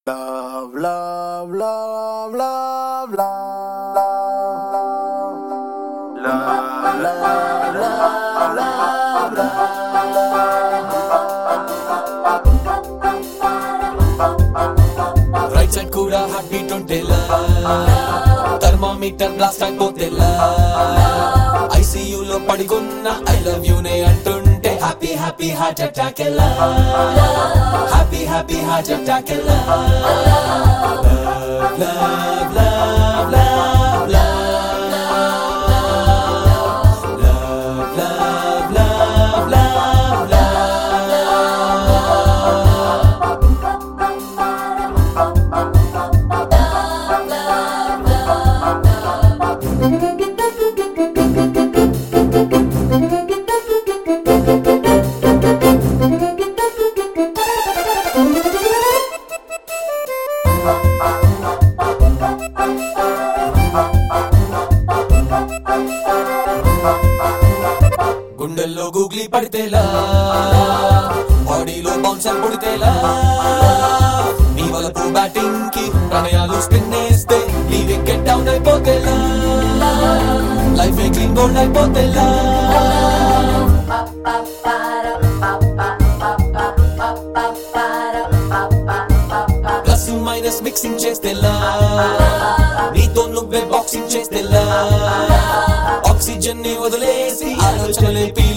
Love, love, love, love, love, love, love, love, love, love, right side కూడా heart beat ఉంటేలా thermometer blast అయిపోతేలా ఐసీయూలో పడుకున్న I love you నే అంటుంటే హ్యాపీ హ్యాపీ హార్ట్ అటాక్ ఎలా హ్యాపీ హ్యాపీ హార్ట్ అటాక్ ఎలా love love love love love love love love love గుండెల్లో గూగ్లీ పడితేలా బాడీలో బౌన్సర్ పుడితేలా నీ వలపు బ్యాటింగ్ కి ప్రణయాలు స్పిన్ వేస్తే నీ వికెట్ డౌన్ అయిపోతేలా లైఫ్ క్లీన్ బోల్డ్ అయిపోతేలా ప్లస్ మైనస్ మిక్సింగ్ చేస్తేలా నీతో నువ్వే బాక్సింగ్ చేస్తేలా ఆక్సిజన్ ని వదిలేసి ఆలోచనలే పీల్